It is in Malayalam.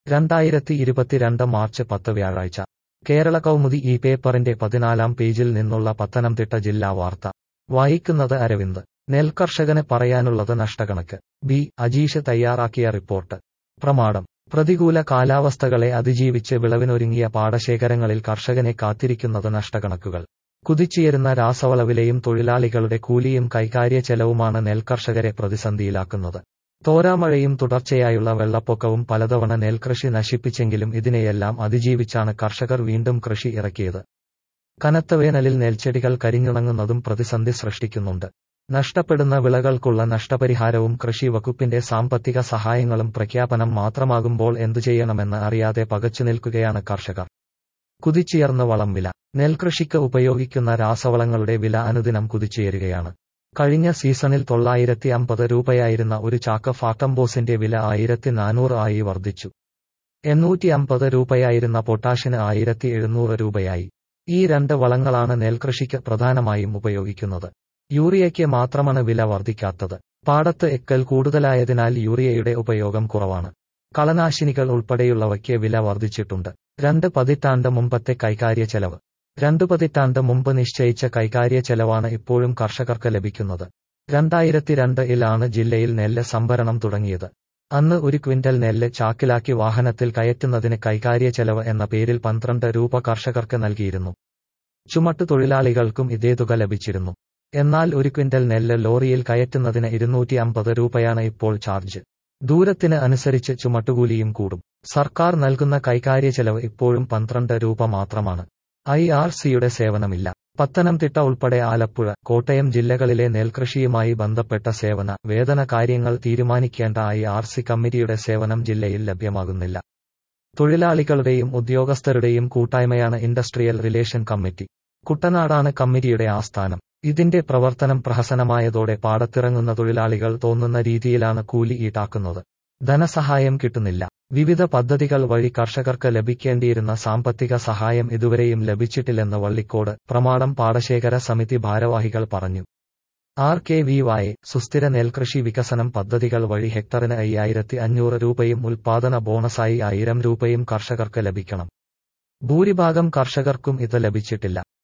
രണ്ടായിരത്തി ഇരുപത്തിരണ്ട് മാർച്ച് പത്ത് വ്യാഴാഴ്ച കേരള കൗമുദി ഈ പേപ്പറിന്റെ പതിനാലാം പേജിൽ നിന്നുള്ള പത്തനംതിട്ട ജില്ലാ വാർത്ത വായിക്കുന്നത് അരവിന്ദ് നെൽകർഷകന് പറയാനുള്ളത് നഷ്ടകണക്ക് ബി അജീഷ് തയ്യാറാക്കിയ റിപ്പോർട്ട് പ്രമാണം പ്രതികൂല കാലാവസ്ഥകളെ അതിജീവിച്ച് വിളവിനൊരുങ്ങിയ പാടശേഖരങ്ങളിൽ കർഷകനെ കാത്തിരിക്കുന്നത് നഷ്ടകണക്കുകൾ കുതിച്ചുയരുന്ന രാസവളവിലയും തൊഴിലാളികളുടെ കൂലിയും കൈകാര്യ ചെലവുമാണ് നെൽകർഷകരെ പ്രതിസന്ധിയിലാക്കുന്നത് തോരാമഴയും തുടർച്ചയായുള്ള വെള്ളപ്പൊക്കവും പലതവണ നെൽകൃഷി നശിപ്പിച്ചെങ്കിലും ഇതിനെയെല്ലാം അതിജീവിച്ചാണ് കർഷകർ വീണ്ടും കൃഷി ഇറക്കിയത് കനത്ത വേനലിൽ നെൽച്ചെടികൾ കരിഞ്ഞുണങ്ങുന്നതും പ്രതിസന്ധി സൃഷ്ടിക്കുന്നുണ്ട് നഷ്ടപ്പെടുന്ന വിളകൾക്കുള്ള നഷ്ടപരിഹാരവും കൃഷി വകുപ്പിന്റെ സാമ്പത്തിക സഹായങ്ങളും പ്രഖ്യാപനം മാത്രമാകുമ്പോൾ എന്തു ചെയ്യണമെന്ന് അറിയാതെ പകച്ചു നിൽക്കുകയാണ് കർഷകർ കുതിച്ചുയർന്ന വളം വില നെൽകൃഷിക്ക് ഉപയോഗിക്കുന്ന രാസവളങ്ങളുടെ വില അനുദിനം കുതിച്ചുയരുകയാണ് കഴിഞ്ഞ സീസണിൽ തൊള്ളായിരത്തി അമ്പത് രൂപയായിരുന്ന ഒരു ചാക്ക് ഫാക്ടംബോസിന്റെ വില ആയിരത്തി നാനൂറ് ആയി വർദ്ധിച്ചു എണ്ണൂറ്റി അമ്പത് രൂപയായിരുന്ന പൊട്ടാഷിന് ആയിരത്തി എഴുന്നൂറ് രൂപയായി ഈ രണ്ട് വളങ്ങളാണ് നെൽകൃഷിക്ക് പ്രധാനമായും ഉപയോഗിക്കുന്നത് യൂറിയയ്ക്ക് മാത്രമാണ് വില വർദ്ധിക്കാത്തത് പാടത്ത് എക്കൽ കൂടുതലായതിനാൽ യൂറിയയുടെ ഉപയോഗം കുറവാണ് കളനാശിനികൾ ഉൾപ്പെടെയുള്ളവയ്ക്ക് വില വർദ്ധിച്ചിട്ടുണ്ട് രണ്ട് പതിറ്റാണ്ട് മുമ്പത്തെ കൈകാര്യ ചെലവ് രണ്ടു പതിറ്റാണ്ട് മുമ്പ് നിശ്ചയിച്ച കൈകാര്യ ചെലവാണ് ഇപ്പോഴും കർഷകർക്ക് ലഭിക്കുന്നത് രണ്ടായിരത്തി രണ്ടിലാണ് ജില്ലയിൽ നെല്ല് സംഭരണം തുടങ്ങിയത് അന്ന് ഒരു ക്വിന്റൽ നെല്ല് ചാക്കിലാക്കി വാഹനത്തിൽ കയറ്റുന്നതിന് കൈകാര്യ ചെലവ് എന്ന പേരിൽ പന്ത്രണ്ട് രൂപ കർഷകർക്ക് നൽകിയിരുന്നു ചുമട്ടു തൊഴിലാളികൾക്കും ഇതേ തുക ലഭിച്ചിരുന്നു എന്നാൽ ഒരു ക്വിന്റൽ നെല്ല് ലോറിയിൽ കയറ്റുന്നതിന് ഇരുന്നൂറ്റി അമ്പത് രൂപയാണ് ഇപ്പോൾ ചാർജ് ദൂരത്തിന് അനുസരിച്ച് ചുമട്ടുകൂലിയും കൂടും സർക്കാർ നൽകുന്ന കൈകാര്യ ചെലവ് ഇപ്പോഴും പന്ത്രണ്ട് രൂപ മാത്രമാണ് ഐ ആർ സിയുടെ സേവനമില്ല പത്തനംതിട്ട ഉൾപ്പെടെ ആലപ്പുഴ കോട്ടയം ജില്ലകളിലെ നെൽകൃഷിയുമായി ബന്ധപ്പെട്ട സേവന വേതന കാര്യങ്ങൾ തീരുമാനിക്കേണ്ട ഐ ആർ സി കമ്മിറ്റിയുടെ സേവനം ജില്ലയിൽ ലഭ്യമാകുന്നില്ല തൊഴിലാളികളുടെയും ഉദ്യോഗസ്ഥരുടെയും കൂട്ടായ്മയാണ് ഇൻഡസ്ട്രിയൽ റിലേഷൻ കമ്മിറ്റി കുട്ടനാടാണ് കമ്മിറ്റിയുടെ ആസ്ഥാനം ഇതിന്റെ പ്രവർത്തനം പ്രഹസനമായതോടെ പാടത്തിറങ്ങുന്ന തൊഴിലാളികൾ തോന്നുന്ന രീതിയിലാണ് കൂലി ഈടാക്കുന്നത് ധനസഹായം കിട്ടുന്നില്ല വിവിധ പദ്ധതികൾ വഴി കർഷകർക്ക് ലഭിക്കേണ്ടിയിരുന്ന സാമ്പത്തിക സഹായം ഇതുവരെയും ലഭിച്ചിട്ടില്ലെന്ന് വള്ളിക്കോട് പ്രമാടം പാടശേഖര സമിതി ഭാരവാഹികൾ പറഞ്ഞു ആർ കെ വി വായ് സുസ്ഥിര നെൽകൃഷി വികസനം പദ്ധതികൾ വഴി ഹെക്ടറിന് അയ്യായിരത്തി അഞ്ഞൂറ് രൂപയും ഉൽപാദന ബോണസായി ആയിരം രൂപയും കർഷകർക്ക് ലഭിക്കണം ഭൂരിഭാഗം കർഷകർക്കും ഇത് ലഭിച്ചിട്ടില്ല